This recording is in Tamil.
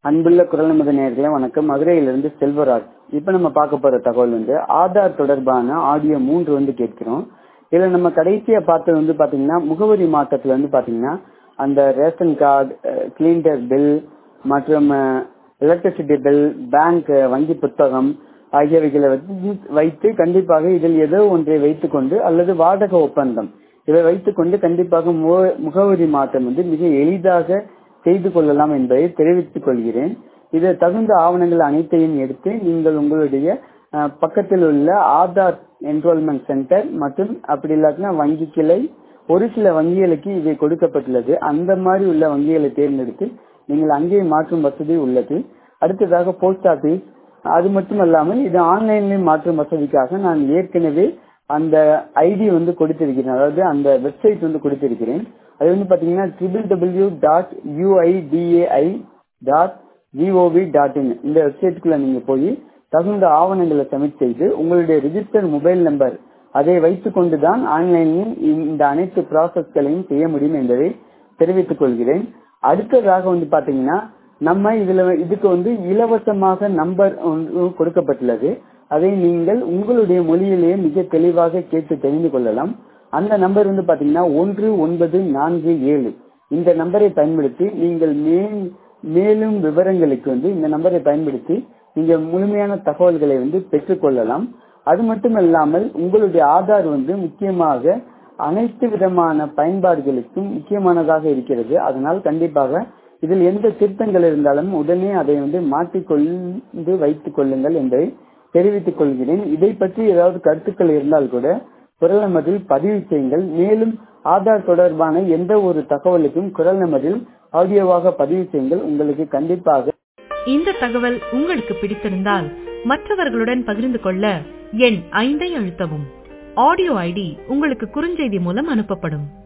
அன்புள்ள குரல் நமது நேர்களே வணக்கம் மதுரையிலிருந்து செல்வராஜ் இப்ப நம்ம பார்க்க போற தகவல் வந்து ஆதார் தொடர்பான ஆடியோ மூன்று வந்து கேட்கிறோம் இதுல நம்ம கடைசியா பார்த்தது வந்து பாத்தீங்கன்னா முகவரி மாற்றத்துல வந்து பாத்தீங்கன்னா அந்த ரேஷன் கார்டு கிளீண்டர் பில் மற்றும் எலக்ட்ரிசிட்டி பில் பேங்க் வங்கி புத்தகம் ஆகியவைகளை வைத்து கண்டிப்பாக இதில் ஏதோ ஒன்றை வைத்துக்கொண்டு அல்லது வாடகை ஒப்பந்தம் இதை வைத்துக்கொண்டு கண்டிப்பாக முகவரி மாற்றம் வந்து மிக எளிதாக செய்து கொள்ளலாம் என்பதை தெரிவித்துக் கொள்கிறேன் இது தகுந்த ஆவணங்கள் அனைத்தையும் எடுத்து நீங்கள் உங்களுடைய பக்கத்தில் உள்ள ஆதார் என்ரோல்மெண்ட் சென்டர் மற்றும் அப்படி இல்லாட்டினா வங்கி கிளை ஒரு சில வங்கிகளுக்கு இவை கொடுக்கப்பட்டுள்ளது அந்த மாதிரி உள்ள வங்கிகளை தேர்ந்தெடுத்து நீங்கள் அங்கே மாற்றும் வசதி உள்ளது அடுத்ததாக போஸ்ட் ஆபீஸ் அது மட்டும் அல்லாமல் இது ஆன்லைன்லயும் மாற்றும் வசதிக்காக நான் ஏற்கனவே அந்த ஐடி வந்து கொடுத்திருக்கிறேன் அதாவது அந்த வெப்சைட் வந்து கொடுத்திருக்கிறேன் அது வந்து பாத்தீங்கன்னா triple W dot UIDAI dot GOV dot in இந்த வெப்சைட்டுக்குள்ள நீங்க போய் தகுந்த ஆவணங்களை சப்மிட் செய்து உங்களுடைய ரிஜிஸ்டர் மொபைல் நம்பர் அதை வைத்துக் கொண்டுதான் ஆன்லைனில் இந்த அனைத்து ப்ராசஸ்களையும் செய்ய முடியும் என்பதை தெரிவித்துக் கொள்கிறேன் அடுத்ததாக வந்து பாத்தீங்கன்னா நம்ம இதுல இதுக்கு வந்து இலவசமாக நம்பர் கொடுக்கப்பட்டுள்ளது அதை நீங்கள் உங்களுடைய மொழியிலேயே மிக தெளிவாக கேட்டு தெரிந்து கொள்ளலாம் அந்த நம்பர் வந்து பாத்தீங்கன்னா ஒன்று ஒன்பது நான்கு ஏழு இந்த நம்பரை பயன்படுத்தி நீங்கள் மேலும் விவரங்களுக்கு வந்து இந்த நம்பரை பயன்படுத்தி நீங்க முழுமையான தகவல்களை வந்து பெற்றுக்கொள்ளலாம் அது மட்டுமல்லாமல் உங்களுடைய ஆதார் வந்து முக்கியமாக அனைத்து விதமான பயன்பாடுகளுக்கும் முக்கியமானதாக இருக்கிறது அதனால் கண்டிப்பாக இதில் எந்த திருத்தங்கள் இருந்தாலும் உடனே அதை வந்து மாற்றிக்கொண்டு வைத்துக் கொள்ளுங்கள் என்பதை தெரிவித்துக் கொள்கிறேன் இதை பற்றி ஏதாவது கருத்துக்கள் இருந்தால் கூட குரல் நமதில் பதிவு செய்யுங்கள் மேலும் ஆதார் தொடர்பான எந்த ஒரு தகவலுக்கும் குரல் நமதில் ஆடியோவாக பதிவு செய்யுங்கள் உங்களுக்கு கண்டிப்பாக இந்த தகவல் உங்களுக்கு பிடித்திருந்தால் மற்றவர்களுடன் பகிர்ந்து கொள்ள எண் ஐந்தை அழுத்தவும் ஆடியோ ஐடி உங்களுக்கு குறுஞ்செய்தி மூலம் அனுப்பப்படும்